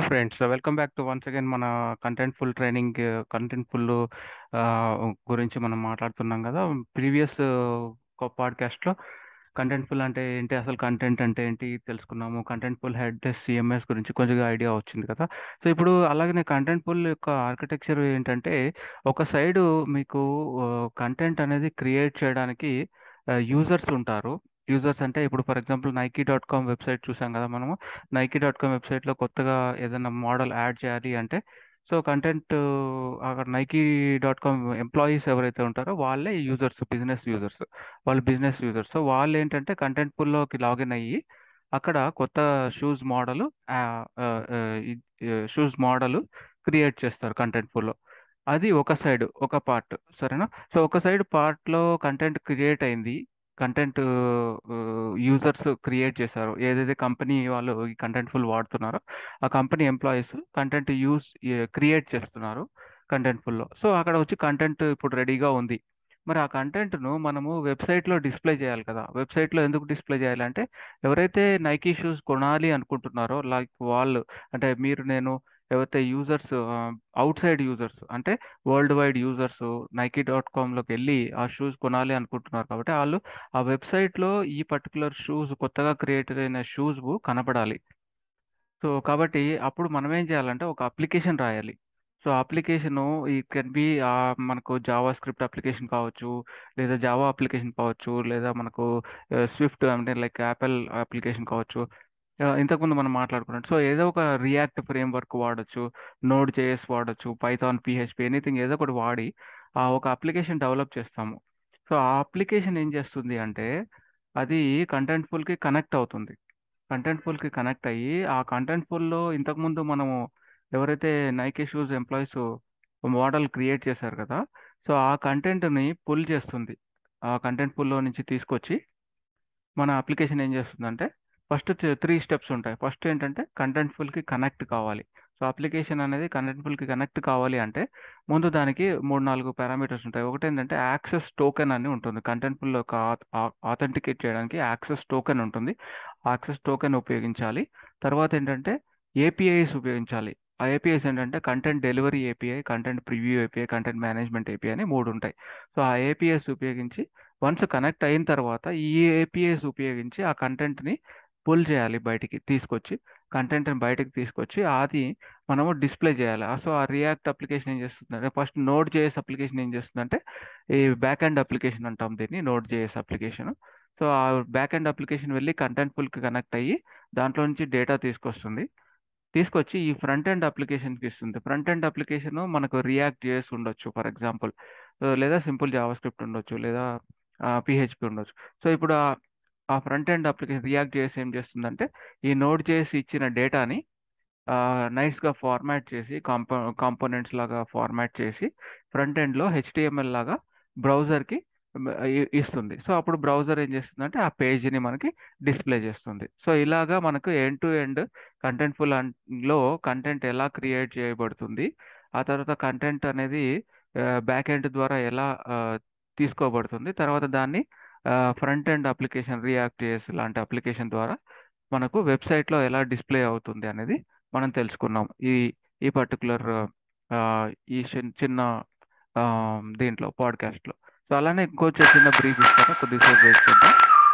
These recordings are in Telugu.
Friends welcome back to once again మన కంటెంట్ఫుల్ ట్రైనింగ్ కంటెంట్ఫుల్ గురించి మనం మాట్లాడుతున్నాం కదా ప్రీవియస్ పాడ్కాస్ట్లో కంటెంట్ఫుల్ అంటే ఏంటి అసలు కంటెంట్ అంటే ఏంటి తెలుసుకున్నాము కంటెంట్ఫుల్ హెడ్ సిఎంఎస్ గురించి కొంచెం ఐడియా వచ్చింది కదా సో ఇప్పుడు అలాగనే కంటెంట్ఫుల్ యొక్క ఆర్కిటెక్చర్ ఏంటంటే ఒక సైడు మీకు కంటెంట్ అనేది క్రియేట్ చేయడానికి యూజర్స్ ఉంటారు యూజర్స్ అంటే ఇప్పుడు for example Nike dot com website చూసాం కదా మనము నైకీ డాట్ కామ్ వెబ్సైట్లో కొత్తగా ఏదైనా మోడల్ యాడ్ చేయాలి అంటే సో కంటెంట్ అక్కడ నైకీ డాట్ కామ్ ఎంప్లాయీస్ ఎవరైతే ఉంటారో వాళ్ళే యూజర్స్ బిజినెస్ యూజర్స్ వాళ్ళు బిజినెస్ యూజర్స్ సో వాళ్ళు ఏంటంటే కంటెంట్ పుల్లోకి లాగిన్ అయ్యి అక్కడ కొత్త shoes model shoes model create చేస్తారు కంటెంట్ పుల్లో అది ఒక సైడ్ ఒక పార్ట్ సరేనా సో ఒక సైడ్ పార్ట్లో కంటెంట్ క్రియేట్ అయింది కంటెంట్ యూజర్స్ క్రియేట్ చేశారు ఏదైతే కంపెనీ వాళ్ళు ఈ కంటెంట్ ఫుల్ వాడుతున్నారో ఆ company employees content use create చేస్తున్నారు కంటెంట్ ఫుల్లో సో అక్కడ వచ్చి కంటెంట్ ఇప్పుడు రెడీగా ఉంది మరి ఆ కంటెంట్ను మనము వెబ్సైట్లో డిస్ప్లే చేయాలి కదా వెబ్సైట్లో ఎందుకు డిస్ప్లే చేయాలంటే ఎవరైతే నైకీ షూస్ కొనాలి అనుకుంటున్నారో లైక్ వాళ్ళు అంటే మీరు నేను ఎవరైతే యూజర్స్ అవుట్ సైడ్ యూజర్స్ అంటే worldwide users Nike dot కామ్లోకి వెళ్ళి ఆ షూస్ కొనాలి అనుకుంటున్నారు కాబట్టి వాళ్ళు ఆ వెబ్సైట్లో ఈ పర్టికులర్ షూస్ కొత్తగా క్రియేట్ అయిన షూస్ కనపడాలి సో కాబట్టి అప్పుడు మనం ఏం చేయాలంటే ఒక అప్లికేషన్ రాయాలి సో అప్లికేషను ఈ కెన్ బి మనకు జావా స్క్రిప్ట్ అప్లికేషన్ కావచ్చు లేదా జావా అప్లికేషన్ కావచ్చు లేదా మనకు స్విఫ్ట్ అంటే లైక్ యాపిల్ అప్లికేషన్ కావచ్చు ఇంతకుముందు మనం మాట్లాడుకున్నట్టు సో ఏదో ఒక రియాక్ట్ ఫ్రేమ్ వర్క్ వాడచ్చు నోడ్ జేఎస్ వాడచ్చు పైథాన్ పిహెచ్పి ఎనీథింగ్ ఏదో ఒకటి వాడి ఆ ఒక అప్లికేషన్ డెవలప్ చేస్తాము సో ఆ అప్లికేషన్ ఏం చేస్తుంది అంటే అది కంటెంట్ఫుల్కి కనెక్ట్ అవుతుంది కంటెంట్ఫుల్కి కనెక్ట్ అయ్యి ఆ కంటెంట్ఫుల్లో ఇంతకుముందు మనము ఎవరైతే Nike shoes employees model create చేశారు కదా సో ఆ కంటెంట్ని పుల్ చేస్తుంది ఆ కంటెంట్ పుల్లో నుంచి తీసుకొచ్చి మన అప్లికేషన్ ఏం చేస్తుందంటే ఫస్ట్ త్రీ స్టెప్స్ ఉంటాయి ఫస్ట్ ఏంటంటే కంటెంట్ఫుల్కి కనెక్ట్ కావాలి సో అప్లికేషన్ అనేది కంటెంట్ఫుల్కి కనెక్ట్ కావాలి అంటే ముందు దానికి మూడు నాలుగు పారామీటర్స్ ఉంటాయి ఒకటి ఏంటంటే యాక్సెస్ టోకెన్ అని ఉంటుంది కంటెంట్ఫుల్ యొక్క ఆథెంటికేట్ చేయడానికి యాక్సెస్ టోకెన్ ఉంటుంది యాక్సెస్ టోకెన్ ఉపయోగించాలి తర్వాత ఏంటంటే ఏపీఐస్ ఉపయోగించాలి ఆ ఏపీఐస్ ఏంటంటే content delivery API content preview API content management API అని మూడు ఉంటాయి సో ఆ ఏపీఐస్ ఉపయోగించి వన్స్ కనెక్ట్ అయిన తర్వాత ఈ ఏపీఐస్ ఉపయోగించి ఆ కంటెంట్ని పుల్ చేయాలి బయటికి తీసుకొచ్చి కంటెంట్ని బయటకు తీసుకొచ్చి అది మనము డిస్ప్లే చేయాలి సో ఆ రియాక్ట్ అప్లికేషన్ ఏం చేస్తుందంటే ఫస్ట్ నోట్ జేఎస్ అప్లికేషన్ ఏం చేస్తుందంటే ఈ బ్యాక్ అండ్ అప్లికేషన్ అంటాం దీన్ని నోట్ జేఎస్ అప్లికేషన్ సో ఆ బ్యాక్ అండ్ అప్లికేషన్ వెళ్ళి కంటెంట్ ఫుల్కి కనెక్ట్ అయ్యి దాంట్లో నుంచి డేటా తీసుకొస్తుంది తీసుకొచ్చి ఈ ఫ్రంట్ ఎండ్ అప్లికేషన్కి ఇస్తుంది ఫ్రంట్ ఎండ్ అప్లికేషన్ మనకు రియాక్ట్ చేసి ఉండొచ్చు ఫర్ ఎగ్జాంపుల్ లేదా సింపుల్ జావా స్క్రిప్ట్ ఉండొచ్చు లేదా పిహెచ్పి ఉండొచ్చు సో ఇప్పుడు ఆ ఫ్రంట్ ఎండ్ అప్లికేషన్ రియాక్ట్ చేసి ఏం చేస్తుందంటే ఈ నోట్ చేసి ఇచ్చిన డేటాని నైస్గా ఫార్మాట్ చేసి కాంపో కాంపోనెంట్స్ లాగా ఫార్మాట్ చేసి ఫ్రంట్ ఎండ్లో హెచ్డిఎంఎల్ లాగా బ్రౌజర్కి ఇస్తుంది సో అప్పుడు బ్రౌజర్ ఏం చేస్తుందంటే ఆ పేజీని మనకి డిస్ప్లే చేస్తుంది సో ఇలాగా మనకు ఎండ్ టు ఎండ్ కంటెంట్ఫుల్ లో కంటెంట్ ఎలా క్రియేట్ చేయబడుతుంది ఆ తర్వాత కంటెంట్ అనేది బ్యాక్ ఎండ్ ద్వారా ఎలా తీసుకోబడుతుంది తర్వాత దాన్ని ఫ్రంట్ ఎండ్ అప్లికేషన్ రియాక్ట్ చేసి లాంటి అప్లికేషన్ ద్వారా మనకు వెబ్సైట్లో ఎలా డిస్ప్లే అవుతుంది అనేది మనం తెలుసుకున్నాం ఈ ఈ పర్టికులర్ ఈ చిన్న దీంట్లో పాడ్కాస్ట్లో సో అలానే ఇంకొంచెం చిన్న బ్రీఫ్ ఇస్తారా కొద్దిసేపు వెయిట్ చేద్దాం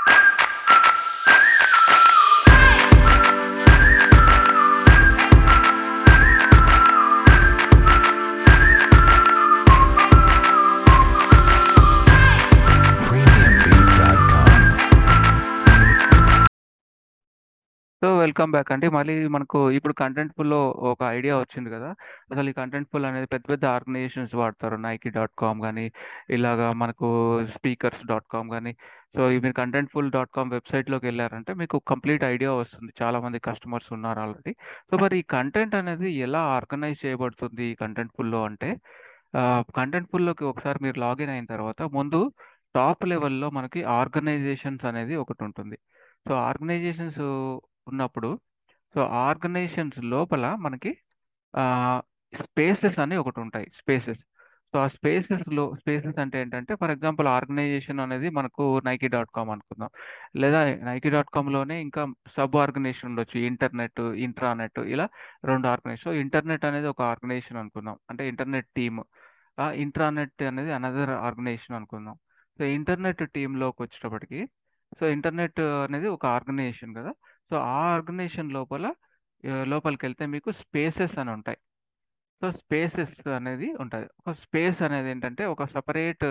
సో వెల్కమ్ బ్యాక్ అండి మళ్ళీ మనకు ఇప్పుడు కంటెంట్ ఫుల్లో ఒక ఐడియా వచ్చింది కదా అసలు ఈ కంటెంట్ ఫుల్ అనేది పెద్ద పెద్ద ఆర్గనైజేషన్స్ వాడతారు నైకీ డాట్ కామ్ కానీ ఇలాగా మనకు స్పీకర్స్ డాట్ కామ్ కానీ సో మీరు కంటెంట్ ఫుల్ డాట్ కామ్ వెబ్సైట్లోకి వెళ్ళారంటే మీకు కంప్లీట్ ఐడియా వస్తుంది చాలా మంది కస్టమర్స్ ఉన్నారు ఆల్రెడీ సో మరి ఈ కంటెంట్ అనేది ఎలా ఆర్గనైజ్ చేయబడుతుంది ఈ కంటెంట్ ఫుల్లో అంటే కంటెంట్ ఫుల్లోకి ఒకసారి మీరు లాగిన్ అయిన తర్వాత ముందు టాప్ లెవెల్లో మనకి ఆర్గనైజేషన్స్ అనేది ఒకటి ఉంటుంది సో ఆర్గనైజేషన్స్ ఉన్నప్పుడు సో ఆర్గనైజేషన్స్ లోపల మనకి స్పేసెస్ అని ఒకటి ఉంటాయి స్పేసెస్ సో ఆ స్పేసెస్లో స్పేసెస్ అంటే ఏంటంటే ఫర్ ఎగ్జాంపుల్ ఆర్గనైజేషన్ అనేది మనకు నైకీ డాట్ కామ్ అనుకుందాం లేదా నైకీ డాట్ కామ్లోనే ఇంకా సబ్ ఆర్గనైజేషన్ ఉండొచ్చు ఇంటర్నెట్ ఇంట్రానెట్ ఇలా రెండు ఆర్గనైజేషన్ సో ఇంటర్నెట్ అనేది ఒక ఆర్గనైజేషన్ అనుకుందాం అంటే ఇంటర్నెట్ టీమ్ ఆ ఇంట్రానెట్ అనేది అనదర్ ఆర్గనైజేషన్ అనుకుందాం సో ఇంటర్నెట్ టీంలోకి వచ్చేటప్పటికి సో ఇంటర్నెట్ అనేది ఒక ఆర్గనైజేషన్ కదా సో ఆ ఆర్గనైజేషన్ లోపల ఆ, లోపలికి వెళ్తే మీకు స్పేసెస్ అని ఉంటాయి సో స్పేసెస్ అనేది ఉంటుంది ఒక స్పేస్ అనేది ఏంటంటే ఒక సపరేట్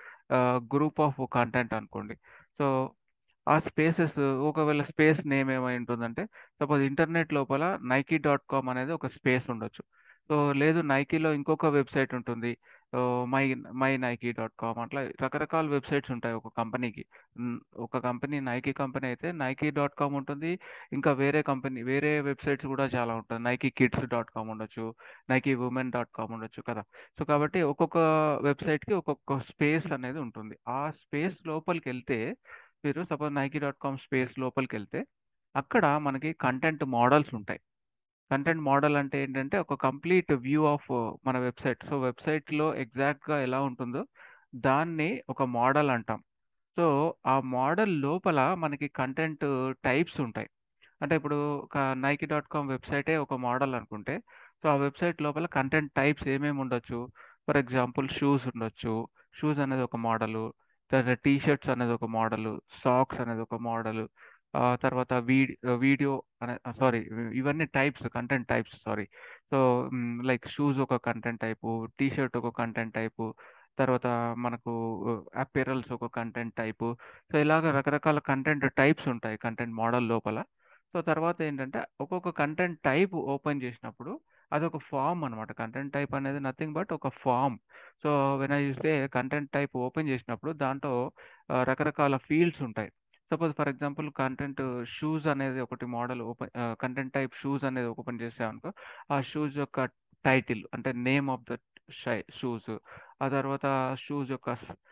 గ్రూప్ ఆఫ్ కంటెంట్ అనుకోండి సో ఆ స్పేసెస్ ఒకవేళ స్పేస్ నేమ్ ఏమై ఉంటుందంటే సపోజ్ ఇంటర్నెట్ లోపల నైకీ డాట్ కామ్ అనేది ఒక స్పేస్ ఉండొచ్చు సో లేదు నైకీలో ఇంకొక వెబ్సైట్ ఉంటుంది so my my Nike dot com అట్లా రకరకాల వెబ్సైట్స్ ఉంటాయి ఒక కంపెనీకి మ్, ఒక కంపెనీ నైకీ కంపెనీ అయితే నైకీ డాట్ కామ్ ఉంటుంది ఇంకా వేరే కంపెనీ వేరే వెబ్సైట్స్ కూడా చాలా ఉంటాయి నైకీ కిడ్స్ డాట్ కామ్ ఉండొచ్చు నైకీ ఉమెన్ డాట్ కామ్ ఉండొచ్చు కదా సో కాబట్టి ఒక్కొక్క వెబ్సైట్కి ఒక్కొక్క స్పేస్ అనేది ఉంటుంది ఆ స్పేస్ లోపలికి వెళ్తే మీరు suppose Nike dot com space లోపలికి వెళ్తే అక్కడ మనకి కంటెంట్ మోడల్స్ ఉంటాయి కంటెంట్ మోడల్ అంటే ఏంటంటే ఒక కంప్లీట్ వ్యూ ఆఫ్ మన వెబ్సైట్ సో వెబ్సైట్లో ఎగ్జాక్ట్గా ఎలా ఉంటుందో దాన్ని ఒక మోడల్ అంటాం సో ఆ మోడల్ లోపల మనకి కంటెంట్ టైప్స్ ఉంటాయి అంటే ఇప్పుడు ఒక నైకీ డాట్ కామ్ వెబ్సైటే ఒక మోడల్ అనుకుంటే సో ఆ వెబ్సైట్ లోపల కంటెంట్ టైప్స్ ఏమేమి ఉండొచ్చు ఫర్ ఎగ్జాంపుల్ షూస్ ఉండొచ్చు షూస్ అనేది ఒక మోడలు తర్వాత టీ షర్ట్స్ అనేది ఒక మోడలు సాక్స్ అనేది ఒక మోడలు తర్వాత వీడియో అనే సారీ ఇవన్నీ types content types sorry so like shoes ఒక కంటెంట్ టైపు టీ షర్ట్ ఒక కంటెంట్ టైపు తర్వాత మనకు అపెరల్స్ ఒక కంటెంట్ టైపు సో ఇలాగ రకరకాల కంటెంట్ టైప్స్ ఉంటాయి కంటెంట్ మోడల్ లోపల సో తర్వాత ఏంటంటే ఒక్కొక్క కంటెంట్ టైప్ ఓపెన్ చేసినప్పుడు అదొక ఫామ్ అనమాట కంటెంట్ టైప్ అనేది నథింగ్ బట్ ఒక ఫామ్ సో వెన్ ఐ చూస్తే కంటెంట్ టైప్ ఓపెన్ చేసినప్పుడు దాంట్లో ఆ, రకరకాల ఫీల్డ్స్ ఉంటాయి suppose for example content shoes అనేది ఒకటి model open content type shoes అనేది ఓపెన్ చేసామనుకో ఆ షూస్ యొక్క టైటిల్ అంటే నేమ్ ఆఫ్ ద షూస్ ఆ తర్వాత షూస్ యొక్క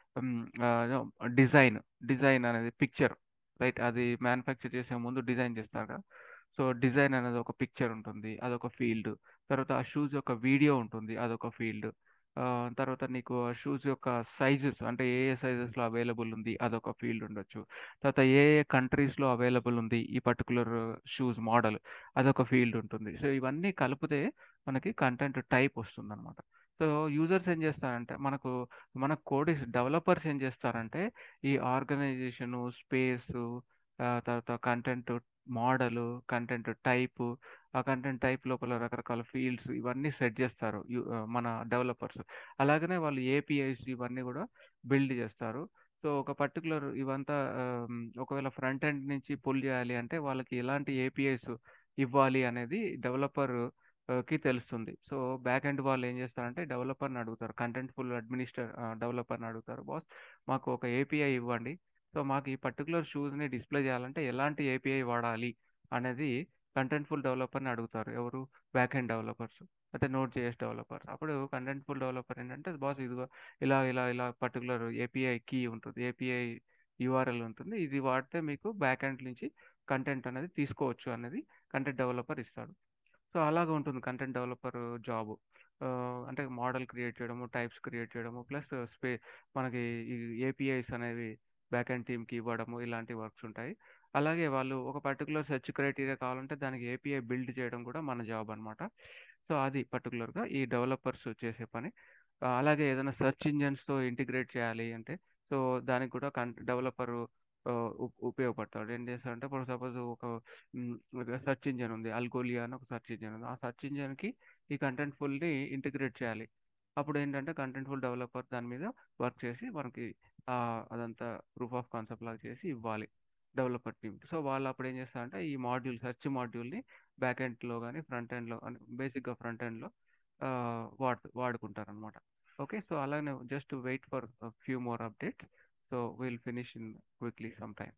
డిజైన్ డిజైన్ అనేది పిక్చర్ రైట్ అది మ్యానుఫ్యాక్చర్ చేసే ముందు డిజైన్ చేస్తారు కదా సో డిజైన్ అనేది ఒక పిక్చర్ ఉంటుంది అదొక ఫీల్డ్ తర్వాత ఆ షూస్ యొక్క వీడియో ఉంటుంది అదొక ఫీల్డ్ తర్వాత నీకు ఆ షూస్ యొక్క సైజెస్ అంటే ఏ ఏ సైజెస్లో అవైలబుల్ ఉంది అదొక ఫీల్డ్ ఉండొచ్చు తర్వాత ఏ ఏ కంట్రీస్లో అవైలబుల్ ఉంది ఈ పర్టికులర్ షూస్ మోడల్ అదొక ఫీల్డ్ ఉంటుంది సో ఇవన్నీ కలిపితే మనకి కంటెంట్ టైప్ వస్తుంది అనమాట సో యూజర్స్ ఏం చేస్తారంటే మనకు మన కోడిస్ డెవలపర్స్ ఏం చేస్తారంటే ఈ ఆర్గనైజేషను స్పేసు తర్వాత కంటెంట్ మోడలు కంటెంట్ టైపు ఆ కంటెంట్ టైప్ లోపల రకరకాల ఫీల్డ్స్ ఇవన్నీ సెట్ చేస్తారు యు- ఆ, మన డెవలపర్స్ అలాగనే వాళ్ళు ఏపీఐస్ ఇవన్నీ కూడా బిల్డ్ చేస్తారు సో ఒక పర్టికులర్ ఇవంతా ఆమ్, ఒకవేళ ఫ్రంట్ ఎండ్ నుంచి పుల్ చేయాలి అంటే వాళ్ళకి ఎలాంటి ఏపీఐస్ ఇవ్వాలి అనేది డెవలపర్ కి తెలుస్తుంది సో బ్యాక్ ఎండ్ వాళ్ళు ఏం చేస్తారంటే డెవలపర్ని అడుగుతారు కంటెంట్ ఫుల్ అడ్మినిస్టర్ డెవలపర్ని అడుగుతారు బాస్ మాకు ఒక ఏపీఐ ఇవ్వండి సో మాకు ఈ పర్టికులర్ షూస్ని డిస్ప్లే చేయాలంటే ఎలాంటి ఏపీఐ వాడాలి అనేది కంటెంట్ఫుల్ డెవలపర్ని అడుగుతారు ఎవరు బ్యాక్ ఎండ్ డెవలపర్స్ అంటే నోట్ జేఎస్ డెవలపర్స్ అప్పుడు కంటెంట్ఫుల్ డెవలపర్ ఏంటంటే బాస్ ఇదిగో ఇలా ఇలా ఇలా పర్టికులర్ ఏపీఐ కీ ఉంటుంది ఏపీఐ యూఆర్ఎల్ ఉంటుంది ఇది వాడితే మీకు బ్యాక్ ఎండ్ నుంచి కంటెంట్ అనేది తీసుకోవచ్చు అనేది కంటెంట్ డెవలపర్ ఇస్తాడు సో అలాగ ఉంటుంది కంటెంట్ డెవలపర్ జాబ్ అంటే మోడల్ క్రియేట్ చేయడము టైప్స్ క్రియేట్ చేయడము ప్లస్ స్పే మనకి ఈ ఏపీఐస్ అనేవి బ్యాక్ ఎండ్ టీమ్కి ఇవ్వడము ఇలాంటి వర్క్స్ ఉంటాయి అలాగే వాళ్ళు ఒక పర్టికులర్ సెర్చ్ క్రైటీరియా కావాలంటే దానికి ఏపీఐ బిల్డ్ చేయడం కూడా మన జాబ్ అనమాట సో అది పర్టికులర్గా ఈ డెవలపర్స్ చేసే పని ఆ, అలాగే ఏదైనా సెర్చ్ ఇంజన్స్తో ఇంటిగ్రేట్ చేయాలి అంటే సో దానికి కూడా కన్ డెవలపర్ ఉపయోగపడతాడు ఏం చేస్తాడంటే ఫర్ సపోజ్ ఒక సెర్చ్ ఇంజన్ ఉంది అల్గోలియా అని ఒక సెర్చ్ ఇంజన్ ఉంది ఆ సెర్చ్ ఇంజన్కి ఈ కంటెంట్ ఫుల్ని ఇంటిగ్రేట్ చేయాలి అప్పుడు ఏంటంటే కంటెంట్ ఫుల్ డెవలపర్ దాని మీద వర్క్ చేసి మనకి ఆ, అదంతా ప్రూఫ్ ఆఫ్ కాన్సెప్ట్ లాగా చేసి ఇవ్వాలి డెవలపర్ టీమ్ సో వాళ్ళు అప్పుడు ఏం చేస్తారంటే ఈ మాడ్యూల్ సెర్చ్ మాడ్యూల్ని బ్యాక్ ఎండ్లో కానీ ఫ్రంట్ ఎండ్లో కానీ బేసిక్గా ఫ్రంట్ ఎండ్లో వాడు వాడుకుంటారు అనమాట ఓకే సో అలాగే just wait for few more updates so will finish in quickly some time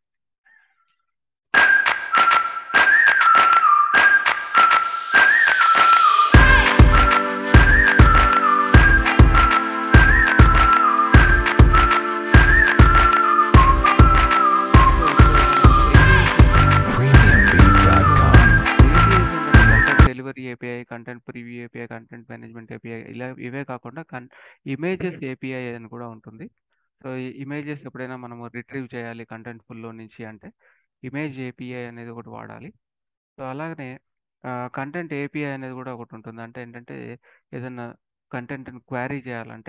premiumbeat.com. Delivery API content preview API content management API ఇలా ఇవే కాకుండా కన్ ఇమేజెస్ ఏపీఐ అని కూడా ఉంటుంది సో ఈ ఇమేజెస్ ఎప్పుడైనా మనము రిట్రీవ్ చేయాలి కంటెంట్ ఫుల్లో నుంచి అంటే ఇమేజ్ ఏపీఐ అనేది ఒకటి వాడాలి సో అలాగనే కంటెంట్ ఏపీఐ అనేది కూడా ఒకటి ఉంటుంది అంటే ఏంటంటే ఏదైనా కంటెంట్ని క్వారీ చేయాలంటే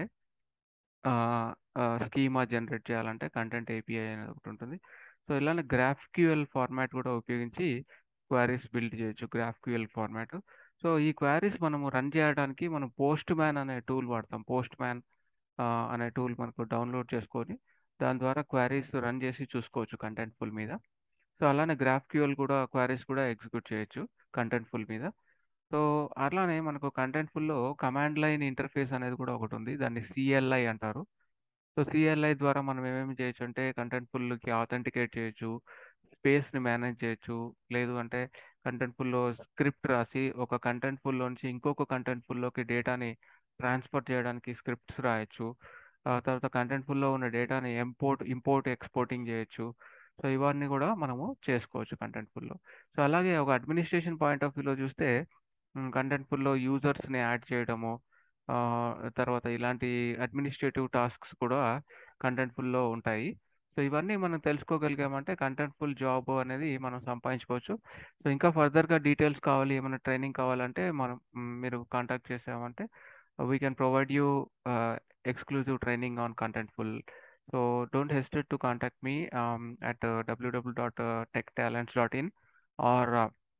స్కీమా జనరేట్ చేయాలంటే కంటెంట్ ఏపీఐ అనేది ఒకటి ఉంటుంది సో ఇలానే గ్రాఫ్క్యూఎల్ ఫార్మాట్ కూడా ఉపయోగించి క్వారీస్ బిల్డ్ చేయొచ్చు గ్రాఫ్క్యూఎల్ ఫార్మాట్ సో ఈ క్వారీస్ మనము రన్ చేయడానికి మనం పోస్ట్ మ్యాన్ అనే టూల్ వాడతాం పోస్ట్ మ్యాన్ అనే టూల్ మనకు డౌన్లోడ్ చేసుకొని దాని ద్వారా క్వారీస్ రన్ చేసి చూసుకోవచ్చు కంటెంట్ ఫుల్ మీద సో అలానే గ్రాఫ్క్యూఎల్ కూడా క్వారీస్ కూడా ఎగ్జిక్యూట్ చేయొచ్చు కంటెంట్ ఫుల్ మీద సో అట్లానే మనకు కంటెంట్ ఫుల్లో కమాండ్ లైన్ ఇంటర్ఫేస్ అనేది కూడా ఒకటి ఉంది దాన్ని సిఎల్ఐ అంటారు సో సిఎల్ఐ ద్వారా మనం ఏమేమి చేయొచ్చు అంటే కంటెంట్ ఫుల్కి ఆథెంటికేట్ చేయొచ్చు స్పేస్ని మేనేజ్ చేయొచ్చు లేదు అంటే కంటెంట్ ఫుల్లో స్క్రిప్ట్ రాసి ఒక కంటెంట్ ఫుల్లోంచి ఇంకొక కంటెంట్ ఫుల్లోకి డేటాని ట్రాన్స్ఫర్ చేయడానికి స్క్రిప్ట్స్ రాయొచ్చు ఆ తర్వాత కంటెంట్ ఫుల్లో ఉన్న డేటాని ఇంపోర్ట్ ఇంపోర్ట్ ఎక్స్పోర్టింగ్ చేయొచ్చు సో ఇవన్నీ కూడా మనము చేసుకోవచ్చు కంటెంట్ ఫుల్లో సో అలాగే ఒక అడ్మినిస్ట్రేషన్ పాయింట్ ఆఫ్ వ్యూలో చూస్తే కంటెంట్ ఫుల్లో యూజర్స్ని యాడ్ చేయడము ఆ, తర్వాత ఇలాంటి అడ్మినిస్ట్రేటివ్ టాస్క్స్ కూడా కంటెంట్ ఫుల్లో ఉంటాయి సో ఇవన్నీ మనం తెలుసుకోగలిగామంటే కంటెంట్ ఫుల్ జాబ్ అనేది మనం సంపాదించుకోవచ్చు సో ఇంకా ఫర్దర్గా డీటెయిల్స్ కావాలి ఏమైనా ట్రైనింగ్ కావాలంటే మనం మ్, మీరు కాంటాక్ట్ చేసామంటే we can provide you exclusive training on Contentful so don't hesitate to contact me at W W dot tech talents dot in or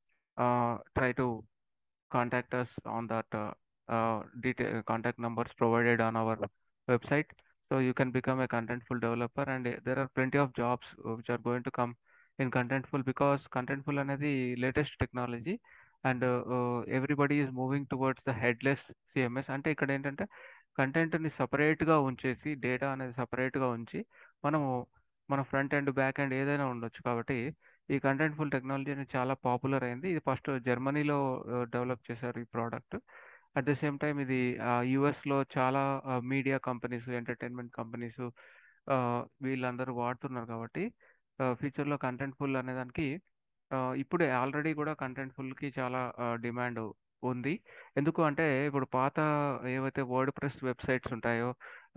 try to contact us on that uh, uh, detail contact numbers provided on our website so you can become a contentful developer and uh, there are plenty of jobs uh, which are going to come in contentful because contentful అనేది latest technology and uh, uh, everybody is moving towards the headless CMS అంటే ఇక్కడ ఏంటంటే కంటెంట్ని సపరేట్గా ఉంచేసి డేటా అనేది సపరేట్గా ఉంచి మనము మన ఫ్రంట్ ఎండ్ బ్యాక్ ఎండ్ ఏదైనా ఉండొచ్చు కాబట్టి ఈ కంటెంట్ ఫుల్ టెక్నాలజీ అనేది చాలా పాపులర్ అయింది ఇది ఫస్ట్ జర్మనీలో డెవలప్ చేశారు ఈ product at the same time ఇది యుఎస్లో చాలా మీడియా కంపెనీస్ ఎంటర్టైన్మెంట్ కంపెనీస్ వీళ్ళందరూ వాడుతున్నారు కాబట్టి ఫ్యూచర్లో కంటెంట్ ఫుల్ అనేదానికి ఆ, ఇప్పుడే ఆల్రెడీ కూడా కంటెంట్ ఫుల్కి చాలా డిమాండ్ ఉంది ఎందుకు అంటే ఇప్పుడు పాత ఏవైతే వర్డ్ ప్రెస్ వెబ్సైట్స్ ఉంటాయో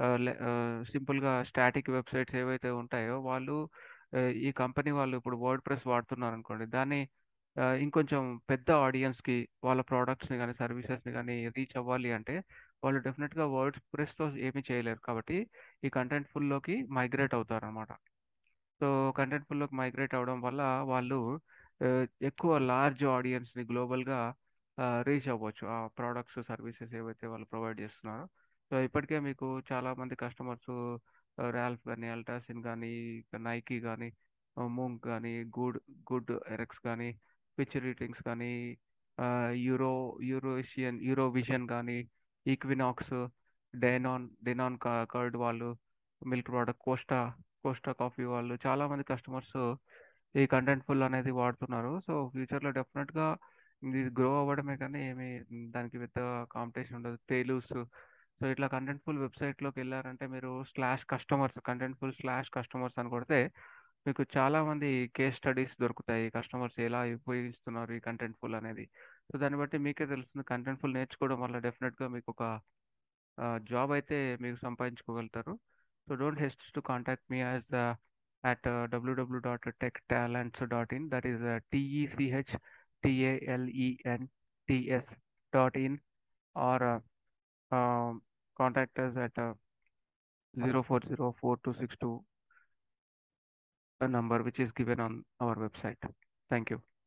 సింపుల్గా స్టాటిక్ వెబ్సైట్స్ ఏవైతే ఉంటాయో వాళ్ళు ఆ, ఈ కంపెనీ వాళ్ళు ఇప్పుడు వర్డ్ ప్రెస్ వాడుతున్నారు అనుకోండి దాన్ని ఆ, ఇంకొంచెం పెద్ద ఆడియన్స్కి వాళ్ళ ప్రోడక్ట్స్ని కానీ సర్వీసెస్ని కానీ రీచ్ అవ్వాలి అంటే వాళ్ళు డెఫినెట్గా వర్డ్ ప్రెస్తో ఏమీ చేయలేరు కాబట్టి ఈ కంటెంట్ ఫుల్లోకి మైగ్రేట్ అవుతారు అనమాట సో కంటెంట్ ఫుల్లోకి మైగ్రేట్ అవ్వడం వల్ల వాళ్ళు ఆ, ఎక్కువ లార్జ్ ఆడియన్స్ని గ్లోబల్గా రీచ్ అవ్వచ్చు ఆ ప్రోడక్ట్స్ సర్వీసెస్ ఏవైతే వాళ్ళు ప్రొవైడ్ చేస్తున్నారో సో ఇప్పటికే మీకు చాలా మంది కస్టమర్స్ ర్యాల్ఫ్ కానీ అల్టాసిన్ కానీ నైకీ కానీ మూంగ్ కానీ గుడ్ గుడ్ ఎరెక్స్ కానీ పిచ్ రీటింగ్స్ కానీ యూరో యూరోషియన్ యూరోవిజన్ కానీ ఈక్వినాక్స్ డెనాన్ డెనాన్ కర్డ్ వాళ్ళు milk product Costa Costa coffee వాళ్ళు చాలా మంది కస్టమర్స్ ఈ కంటెంట్ ఫుల్ అనేది వాడుతున్నారు సో ఫ్యూచర్లో డెఫినెట్గా ఇది గ్రో అవ్వడమే కానీ ఏమి దానికి పెద్ద కాంపిటీషన్ ఉండదు టేలూస్ సో ఇట్లా కంటెంట్ ఫుల్ వెబ్సైట్లోకి వెళ్ళారంటే మీరు slash customers Contentful slash customers అని కొడితే మీకు చాలా మంది కేస్ స్టడీస్ దొరుకుతాయి కస్టమర్స్ ఎలా ఉపయోగిస్తున్నారు ఈ కంటెంట్ ఫుల్ అనేది సో దాన్ని బట్టి మీకే తెలుస్తుంది కంటెంట్ ఫుల్ నేర్చుకోవడం వల్ల డెఫినెట్గా మీకు ఒక జాబ్ అయితే మీకు సంపాదించుకోగలుగుతారు so don't hesitate to contact me as at uh, www.techtalents.in that is uh, T-E-C-H-T-A-L-E-N-T-S dot in or uh, um, contact us at uh, 0404262 a number which is given on our website. Thank you.